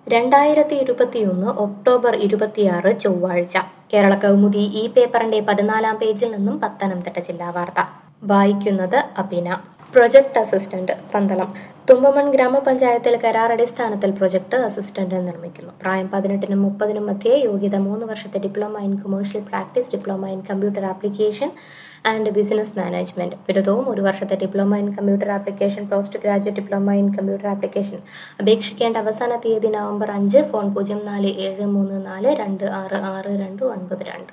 രണ്ടായിരത്തി ഇരുപത്തിയൊന്ന് ഒക്ടോബർ ഇരുപത്തിയാറ് ചൊവ്വാഴ്ച കേരള കൗമുദി ഈ പേപ്പറിന്റെ പതിനാലാം പേജിൽ നിന്നും പത്തനംതിട്ട ജില്ലാ വാർത്ത വായിക്കുന്നത് അബിന പ്രൊജക്ട് അസിസ്റ്റന്റ് പന്തളം തുമ്പമൺ ഗ്രാമപഞ്ചായത്തിൽ കരാറടിസ്ഥാനത്തിൽ പ്രൊജക്ട് അസിസ്റ്റന്റ് നിർമ്മിക്കുന്നു പ്രായം പതിനെട്ടിനും മുപ്പതിനും മധ്യേ യോഗ്യത മൂന്ന് വർഷത്തെ diploma in commercial practice diploma in computer application and business management ബിരുദവും ഒരു വർഷത്തെ diploma in computer application post graduate diploma in computer application അപേക്ഷിക്കേണ്ട അവസാന തീയതി നവംബർ അഞ്ച് ഫോൺ പൂജ്യം നാല് ഏഴ് മൂന്ന് നാല് രണ്ട് ആറ് ആറ് രണ്ട് ഒൻപത് രണ്ട്